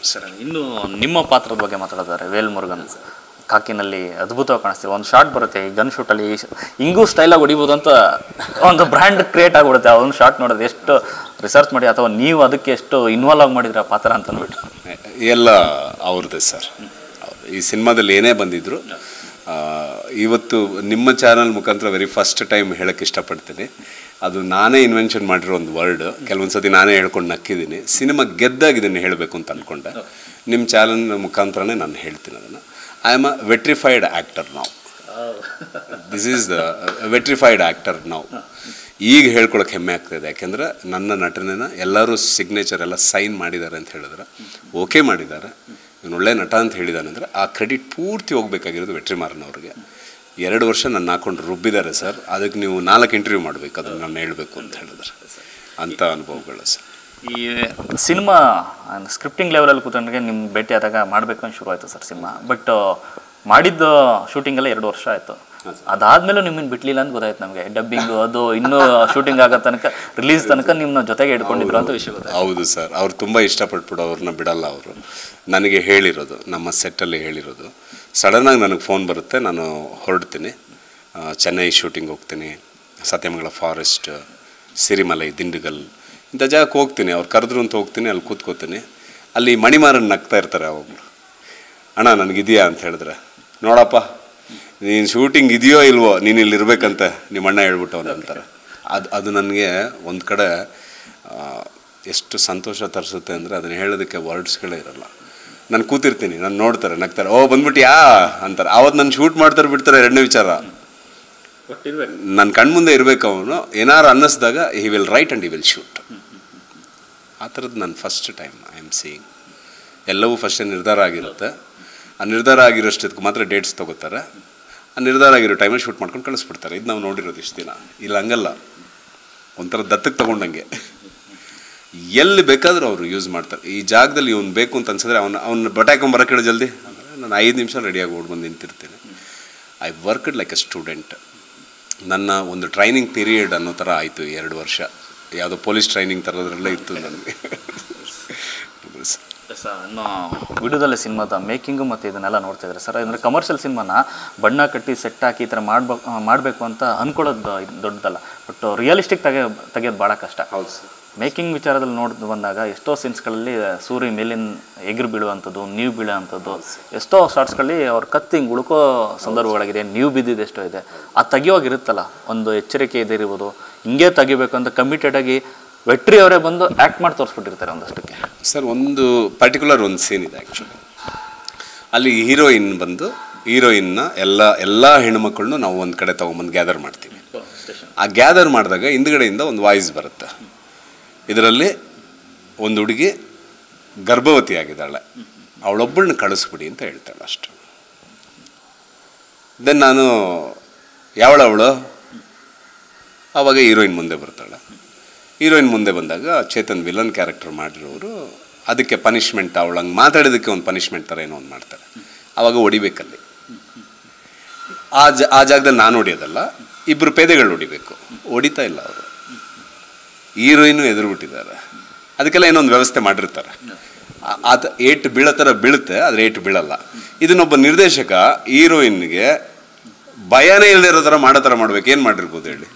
sir ಇನ್ನು ನಿಮ್ಮ ಪಾತ್ರದ ಬಗ್ಗೆ ಮಾತಾಡಿದ್ದಾರೆ ವೇಲ್ ಮುರುಗನ್ ಕಾಕಿನಲ್ಲಿ ಅದ್ಭುತವಾಗಿ ಕಾಣಿಸ್ತೀವಿ ಒಂದು ಶಾರ್ಟ್ ಬರುತ್ತೆ ಈ ಗನ್ ಶೂಟಲ್ಲಿ ಹಿಂಗೂ ಸ್ಟೈಲಾಗಿ ಹೊಡಿಬೋದು ಅಂತ ಒಂದು ಬ್ರ್ಯಾಂಡ್ ಕ್ರಿಯೇಟ್ ಆಗಿಬಿಡುತ್ತೆ ಆ ಒಂದು ಶಾರ್ಟ್ ನೋಡೋದು ಎಷ್ಟು ರಿಸರ್ಚ್ ಮಾಡಿ ಅಥವಾ ನೀವು ಅದಕ್ಕೆ ಎಷ್ಟು ಇನ್ವಾಲ್ವ್ ಆಗಿ ಮಾಡಿದ್ರೆ ಆ ಪಾತ್ರ ಅಂತ ಅಂದ್ಬಿಟ್ಟು ಎಲ್ಲ ಅವ್ರದ್ದೇ ಸರ್ ಈ ಸಿನಿಮಾದಲ್ಲಿ ಏನೇ ಬಂದಿದ್ರು ಆ, ಇವತ್ತು ನಿಮ್ಮ ಚಾನಲ್ ಮುಖಾಂತರ ವೆರಿ ಫಸ್ಟ್ ಟೈಮ್ ಹೇಳಕ್ಕೆ ಇಷ್ಟಪಡ್ತೀನಿ ಅದು ನಾನೇ ಇನ್ವೆನ್ಷನ್ ಮಾಡಿರೋ ಒಂದು ವರ್ಡ್ ಕೆಲವೊಂದು ಸತಿ ನಾನೇ ಹೇಳ್ಕೊಂಡು ನಕ್ಕಿದ್ದೀನಿ ಸಿನಿಮಾ ಗೆದ್ದಾಗಿದ್ದೀನಿ ಹೇಳಬೇಕು ಅಂತ ಅಂದ್ಕೊಂಡೆ ನಿಮ್ಮ ಚಾನಲ್ ಮುಖಾಂತರನೇ ನಾನು ಹೇಳ್ತೀನಿ ಅದನ್ನು I am a vitrified actor ನಾವು this is the vitrified actor ನಾವು ಈಗ ಹೇಳ್ಕೊಳಕ್ಕೆ ಹೆಮ್ಮೆ ಆಗ್ತಾಯಿದೆ ಯಾಕೆಂದರೆ ನನ್ನ ನಟನೆನ ಎಲ್ಲರೂ ಸಿಗ್ನೇಚರ್ ಎಲ್ಲ ಸೈನ್ ಮಾಡಿದ್ದಾರೆ ಅಂತ ಹೇಳಿದ್ರೆ ಓಕೆ ಮಾಡಿದ್ದಾರೆ ಇವನು ಒಳ್ಳೆ ನಟ ಅಂತ ಹೇಳಿದಾನೆ ಅಂದರೆ ಆ ಕ್ರೆಡಿಟ್ ಪೂರ್ತಿ ಹೋಗ್ಬೇಕಾಗಿರೋದು ವೆಟ್ರಿಮಾರನ್ ಅವ್ರಿಗೆ ಎರಡು ವರ್ಷ ನನ್ನ ಹಾಕೊಂಡು ರುಬ್ಬಿದ್ದಾರೆ ಸರ್ ಅದಕ್ಕೆ ನೀವು ನಾಲ್ಕು ಇಂಟರ್ವ್ಯೂ ಮಾಡಬೇಕು ಅದನ್ನು ನಾನು ಹೇಳಬೇಕು ಅಂತ ಹೇಳಿದ್ರೆ ಅಂಥ ಅನುಭವಗಳು ಸರ್ ಈ ಸಿನಿಮಾ ಸ್ಕ್ರಿಪ್ಟಿಂಗ್ ಲೆವೆಲಲ್ಲಿ ಕೂತ್ಕೊಂಡ್ರೆ ನಿಮ್ಮ ಭೇಟಿ ಆದಾಗ ಮಾಡಬೇಕು ಅಂತ ಶುರು ಆಯಿತು ಸರ್ ಸಿನಿಮಾ ಬಟ್ ಮಾಡಿದ್ದ ಶೂಟಿಂಗ್ ಎಲ್ಲ ಎರಡು ವರ್ಷ ಆಯಿತು ಅದಾದ್ಮೇಲೂ ನಿಮ್ಮನ್ನು ಬಿಡ್ಲಿಲ್ಲ ಅಂತ ಗೊತ್ತಾಯ್ತು ನಮಗೆ ಡಬ್ಬಿಂಗು ಅದು ಇನ್ನೂ ಶೂಟಿಂಗ್ ಆಗೋ ತನಕ ರಿಲೀಸ್ ತನಕ ನಿಮ್ಮನ್ನ ಜೊತೆಗೆ ಇಟ್ಕೊಂಡಿದ್ರು ಅಂತ ವಿಷಯ ಗೊತ್ತಾಯ್ತು ಹೌದು ಸರ್ ಅವ್ರು ತುಂಬ ಇಷ್ಟಪಟ್ಬಿಡು ಅವ್ರನ್ನ ಬಿಡಲ್ಲ ಅವರು ನನಗೆ ಹೇಳಿರೋದು ನಮ್ಮ ಸೆಟ್ಟಲ್ಲಿ ಹೇಳಿರೋದು ಸಡನ್ನಾಗಿ ನನಗೆ ಫೋನ್ ಬರುತ್ತೆ ನಾನು ಹೊರಡ್ತೀನಿ ಆ, ಚೆನ್ನೈ ಶೂಟಿಂಗ್ ಹೋಗ್ತೀನಿ ಸತ್ಯಮಂಗಲ ಫಾರೆಸ್ಟ್ ಸಿರಿಮಲೈ ದಿಂಡುಗಲ್ ಇಂಥ ಜಾಗಕ್ಕೆ ಹೋಗ್ತೀನಿ ಅವ್ರು ಕರೆದ್ರು ಅಂತ ಹೋಗ್ತೀನಿ ಅಲ್ಲಿ ಕೂತ್ಕೋತೀನಿ ಅಲ್ಲಿ ಮಣಿಮಾರನ್ ನಗ್ತಾ ಇರ್ತಾರೆ ಅವಾಗಲು ಅಣ್ಣ ನನಗಿದೆಯಾ ಅಂತ ಹೇಳಿದ್ರೆ ನೋಡಪ್ಪ ನೀನು ಶೂಟಿಂಗ್ ಇದೆಯೋ ಇಲ್ವೋ ನೀನು ಇಲ್ಲಿ ಇರ್ಬೇಕಂತ ನಿಮ್ಮ ಅಣ್ಣ ಹೇಳ್ಬಿಟ್ಟು ಅವ್ನು ಅಂತಾರೆ ಅದು ಅದು ನನಗೆ ಒಂದು ಕಡೆ ಆ, ಎಷ್ಟು ಸಂತೋಷ ತರಿಸುತ್ತೆ ಅಂದರೆ ಅದನ್ನು ಹೇಳೋದಕ್ಕೆ ವರ್ಡ್ಸ್ಗಳೇ ಇರಲ್ಲ ನಾನು ಕೂತಿರ್ತೀನಿ ನಾನು ನೋಡ್ತಾರೆ ನಗ್ತಾರೆ ಓ ಬಂದ್ಬಿಟ್ಯಾ ಅಂತಾರೆ ಆವತ್ತು ನಾನು ಶೂಟ್ ಮಾಡ್ತಾರೆ ಬಿಡ್ತಾರೆ ಎರಡನೇ ವಿಚಾರ ನನ್ನ ಕಣ್ಮುಂದೆ ಇರಬೇಕು ಅವನು ಏನಾರು ಅನ್ನಿಸ್ದಾಗ he will write and he will shoot ಆ ಥರದ್ದು ನನ್ನ first time I am seeing ಎಲ್ಲವೂ ಫಸ್ಟ್ ನಿರ್ಧಾರ ಆಗಿರುತ್ತೆ ಆ ನಿರ್ಧಾರ ಆಗಿರೋಷ್ಟಕ್ಕೆ ಮಾತ್ರ ಡೇಟ್ಸ್ ತೊಗೋತಾರೆ ಆ ನಿರ್ಧಾರ ಆಗಿರೋ ಟೈಮಲ್ಲಿ ಶೂಟ್ ಮಾಡ್ಕೊಂಡು ಕಳಿಸ್ಬಿಡ್ತಾರೆ ಇದು ನಾವು ನೋಡಿರೋದು ಇಷ್ಟು ದಿನ ಇಲ್ಲ ಹಂಗಲ್ಲ ಒಂಥರ ದತ್ತಕ್ಕೆ ತೊಗೊಂಡಂಗೆ ಎಲ್ಲಿ ಬೇಕಾದರೂ ಅವರು ಯೂಸ್ ಮಾಡ್ತಾರೆ ಈ ಜಾಗದಲ್ಲಿ ಇವ್ನು ಬೇಕು ಅಂತ ಅನ್ಸಿದ್ರೆ ಅವ್ನು ಅವ್ನ ಬಟಾಕೊಂಬರಕ್ಕೆ ಹೇಳಿ ಜಲ್ದಿ ಅಂದ್ರೆ ನಾನು ಐದು ನಿಮಿಷ ರೆಡಿಯಾಗಿ ಓಡ್ ಬಂದು ನಿಂತಿರ್ತೀನಿ I worked like a student ನನ್ನ ಒಂದು ಟ್ರೈನಿಂಗ್ ಪೀರಿಯಡ್ ಅನ್ನೋ ಥರ ಆಯಿತು ಎರಡು ವರ್ಷ ಯಾವುದೋ ಪೊಲೀಸ್ ಟ್ರೈನಿಂಗ್ ಥರದ್ರಲ್ಲೇ ಇತ್ತು ನನಗೆ ಸರ್ ಇನ್ನು ವಿಡಿಯೋದಲ್ಲಿ ಸಿನಿಮಾದ ಮೇಕಿಂಗು ಮತ್ತು ಇದನ್ನೆಲ್ಲ ನೋಡ್ತಾ ಇದ್ದಾರೆ ಸರ್ ಅಂದರೆ ಕಮರ್ಷಿಯಲ್ ಸಿನಿಮಾನ ಬಣ್ಣ ಕಟ್ಟಿ ಸೆಟ್ ಹಾಕಿ ಈ ಥರ ಮಾಡ್ಬೇಕು ಮಾಡಬೇಕು ಅಂತ ಅಂದ್ಕೊಳ್ಳೋದು ಇದು ದೊಡ್ಡದಲ್ಲ ಬಟ್ ರಿಯಲಿಸ್ಟಿಕ್ ತೆಗೆ ತೆಗೆಯೋದು ಭಾಳ ಕಷ್ಟ ಹೌದು ಸರ್ ಮೇಕಿಂಗ್ ವಿಚಾರದಲ್ಲಿ ನೋಡ್ ಬಂದಾಗ ಎಷ್ಟೋ ಸೀನ್ಸ್ಗಳಲ್ಲಿ ಸೂರ್ಯ ಮೇಲಿನ ಎದುರು ಬೀಳುವಂಥದ್ದು ನೀವು ಬೀಳುವಂಥದ್ದು ಎಷ್ಟೋ ಶಾರ್ಟ್ಸ್ಗಳಲ್ಲಿ ಅವ್ರ ಕತ್ತಿ ಹಿಂಗೆ ಉಳ್ಕೋ ಸಂದರ್ಭಗಳಾಗಿದೆ ನೀವು ಬಿದ್ದಿದ್ದು ಎಷ್ಟೋ ಇದೆ ಆ ತೆಗಿಯೋವಾಗ ಇರುತ್ತಲ್ಲ ಒಂದು ಎಚ್ಚರಿಕೆ ಇದಿರ್ಬೋದು ಹಿಂಗೆ ತೆಗಿಬೇಕು ಅಂತ ಕಮಿಟೆಡ್ ಆಗಿ ವೆಟ್ರಿ ಅವರೇ ಬಂದು ಆ್ಯಕ್ಟ್ ಮಾಡಿ ತೋರಿಸ್ಬಿಟ್ಟಿರ್ತಾರೆ ಒಂದಷ್ಟಕ್ಕೆ ಸರ್ ಒಂದು ಪರ್ಟಿಕ್ಯುಲರ್ ಒಂದು ಸೀನ್ ಇದೆ ಆ್ಯಕ್ಚುಲಿ ಅಲ್ಲಿ ಹೀರೋಯಿನ್ ಬಂದು ಹೀರೋಯಿನ್ನ ಎಲ್ಲ ಎಲ್ಲ ಹೆಣ್ಮಕ್ಳನ್ನೂ ನಾವು ಒಂದು ಕಡೆ ತೊಗೊಂಬಂದು ಗ್ಯಾದರ್ ಮಾಡ್ತೀವಿ ಆ ಗ್ಯಾದರ್ ಮಾಡಿದಾಗ ಹಿಂದ್ಗಡೆಯಿಂದ ಒಂದು ವಾಯ್ಸ್ ಬರುತ್ತೆ ಇದರಲ್ಲಿ ಒಂದು ಹುಡುಗಿ ಗರ್ಭವತಿ ಆಗಿದ್ದಾಳೆ ಅವಳೊಬ್ಬಳನ್ನ ಕಳಿಸ್ಬಿಡಿ ಅಂತ ಹೇಳ್ತಾಳೆ ಅಷ್ಟು ದೆನ್ ನಾನು ಯಾವಳ ಅವಳು ಆವಾಗ ಹೀರೋಯಿನ್ ಮುಂದೆ ಬರ್ತಾಳೆ ಹೀರೋಯಿನ್ ಮುಂದೆ ಬಂದಾಗ ಚೇತನ್ ವಿಲನ್ ಕ್ಯಾರೆಕ್ಟರ್ ಮಾಡಿರೋರು ಅದಕ್ಕೆ ಪನಿಷ್ಮೆಂಟ್ ಅವಳಂಗೆ ಮಾತಾಡೋದಕ್ಕೆ ಒಂದು ಪನಿಷ್ಮೆಂಟ್ ಥರ ಏನೋ ಒಂದು ಮಾಡ್ತಾರೆ ಆವಾಗ ಹೊಡಿಬೇಕಲ್ಲಿ ಆ ಜ ಆ ಜಾಗದಲ್ಲಿ ನಾನು ಹೊಡಿಯೋದಲ್ಲ ಇಬ್ಬರು ಪೇದೆಗಳು ಹೊಡಿಬೇಕು ಹೊಡಿತಾ ಇಲ್ಲ ಅವರು ಹೀರೋಯಿನು ಎದುರುಬಿಟ್ಟಿದ್ದಾರೆ ಅದಕ್ಕೆಲ್ಲ ಏನೋ ಒಂದು ವ್ಯವಸ್ಥೆ ಮಾಡಿರ್ತಾರೆ ಆ- ಅದು ಏಟು ಬೀಳೋ ಥರ ಬೀಳುತ್ತೆ ಆದರೆ ಏಟು ಬೀಳಲ್ಲ ಇದನ್ನೊಬ್ಬ ನಿರ್ದೇಶಕ ಹೀರೋಯಿನ್ಗೆ ಭಯನೇ ಇಲ್ಲದೆ ಇರೋ ಥರ ಮಾಡೋ ಥರ ಮಾಡ್ಬೇಕು ಏನು ಮಾಡಿರ್ಬೋದು ಹೇಳಿ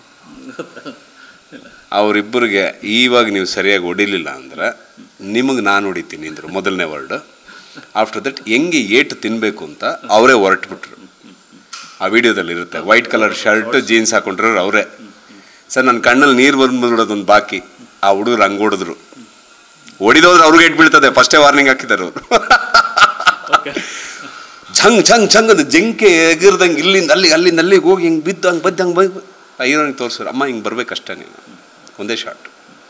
ಅವರಿಬ್ಬರಿಗೆ ಇವಾಗ ನೀವು ಸರಿಯಾಗಿ ಹೊಡಿಲಿಲ್ಲ ಅಂದರೆ ನಿಮಗೆ ನಾನು ಹೊಡಿತೀನಿ ಅಂದರು ಮೊದಲನೇ ವರ್ಡ್ ಆಫ್ಟರ್ ದಟ್ ಹೆಂಗೆ ಏಟು ತಿನ್ನಬೇಕು ಅಂತ ಅವರೇ ಹೊರಟ್ಬಿಟ್ರು ಆ ವಿಡಿಯೋದಲ್ಲಿ ಇರುತ್ತೆ ವೈಟ್ ಕಲರ್ ಶರ್ಟ್ ಜೀನ್ಸ್ ಹಾಕೊಂಡಿರೋರು ಅವರೇ ಸರ್ ನನ್ನ ಕಣ್ಣಲ್ಲಿ ನೀರು ಬಂದ್ಬಿಡೋದು ಒಂದು ಬಾಕಿ ಆ ಹುಡುಗರು ಹಂಗೆ ಹೊಡೆದ್ರು ಹೊಡಿದೋದ್ರೆ ಅವ್ರಿಗೆ ಏಟ್ ಬೀಳ್ತದೆ ಫಸ್ಟೇ ವಾರ್ನಿಂಗ್ ಹಾಕಿದ್ದಾರೆ ಅವರು ಝಂಗ್ ಝಂಗ್ ಝಂಗ್ ಅದು ಜಂಕೆ ಎಗಿರ್ದಂಗೆ ಇಲ್ಲಿಂದ ಅಲ್ಲಿಗೆ ಅಲ್ಲಿಂದ ಅಲ್ಲಿಗೆ ಹೋಗಿ ಹಿಂಗೆ ಬಿದ್ದು ಹಂಗೆ ಬದ್ದು ಹಂಗೆ ಬಂದು ಹೀರೋನಿಗೆ ತೋರಿಸ್ರು ಅಮ್ಮ ಹಿಂಗೆ ಬರ್ಬೇಕಷ್ಟೇ ನೀನು ಒಂದೇ ಶಾಟ್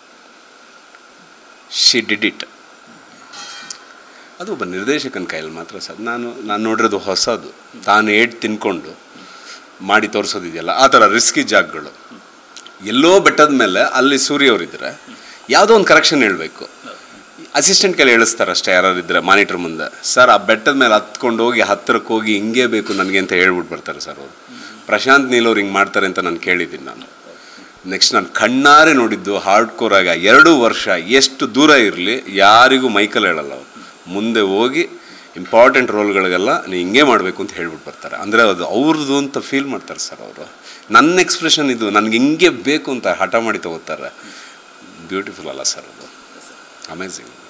ಶಿ ಡಿಡ್ ಇಟ್ ಅದು ಒಬ್ಬ ನಿರ್ದೇಶಕನ ಕೈಯಲ್ಲಿ ಮಾತ್ರ ಸರ್ ನಾನು ನಾನು ನೋಡಿರೋದು ಹೊಸದು ತಾನು ಏಟ್ ತಿನ್ಕೊಂಡು ಮಾಡಿ ತೋರಿಸೋದಿದೆಯಲ್ಲ ಆ ಥರ ರಿಸ್ಕಿ ಜಾಗಗಳು ಎಲ್ಲೋ ಬೆಟ್ಟದ ಮೇಲೆ ಅಲ್ಲಿ ಸೂರ್ಯ ಅವರಿದ್ದರೆ ಯಾವುದೋ ಒಂದು ಕರೆಕ್ಷನ್ ಹೇಳಬೇಕು ಅಸಿಸ್ಟೆಂಟ್ ಕೈಲಿ ಹೇಳಿಸ್ತಾರೆ ಅಷ್ಟೇ ಯಾರು ಇದ್ದರೆ ಮಾನಿಟರ್ ಮುಂದೆ ಸರ್ ಆ ಬೆಟ್ಟದ ಮೇಲೆ ಹತ್ಕೊಂಡು ಹೋಗಿ ಹತ್ತಿರಕ್ಕೆ ಹೋಗಿ ಹಿಂಗೆ ಬೇಕು ನನಗೆ ಅಂತ ಹೇಳ್ಬಿಟ್ಟು ಬರ್ತಾರೆ ಸರ್ ಅವರು ಪ್ರಶಾಂತ್ ನೀಲ್ ಅವ್ರು ಹಿಂಗೆ ಮಾಡ್ತಾರೆ ಅಂತ ನಾನು ಕೇಳಿದ್ದೀನಿ ನಾನು ನೆಕ್ಸ್ಟ್ ನಾನು ಕಣ್ಣಾರೆ ನೋಡಿದ್ದು ಹಾರ್ಡ್ ಕೋರಾಗ ಎರಡು ವರ್ಷ ಎಷ್ಟು ದೂರ ಇರಲಿ ಯಾರಿಗೂ ಮೈಕಲ್ ಹೇಳಲ್ಲ ಅವರು ಮುಂದೆ ಹೋಗಿ ಇಂಪಾರ್ಟೆಂಟ್ ರೋಲ್ಗಳಿಗೆಲ್ಲ ನೀ ಹಿಂಗೆ ಮಾಡಬೇಕು ಅಂತ ಹೇಳ್ಬಿಟ್ಟು ಬರ್ತಾರೆ ಅಂದರೆ ಅದು ಅವ್ರದ್ದು ಅಂತ ಫೀಲ್ ಮಾಡ್ತಾರೆ ಸರ್ ಅವರು ನನ್ನ ಎಕ್ಸ್ಪ್ರೆಷನ್ ಇದು ನನಗೆ ಹಿಂಗೆ ಬೇಕು ಅಂತ ಹಠ ಮಾಡಿ ತಗೋತಾರೆ ಬ್ಯೂಟಿಫುಲ್ ಅಲ್ಲ ಸರ್ ಅದು ಅಮೇಝಿಂಗ್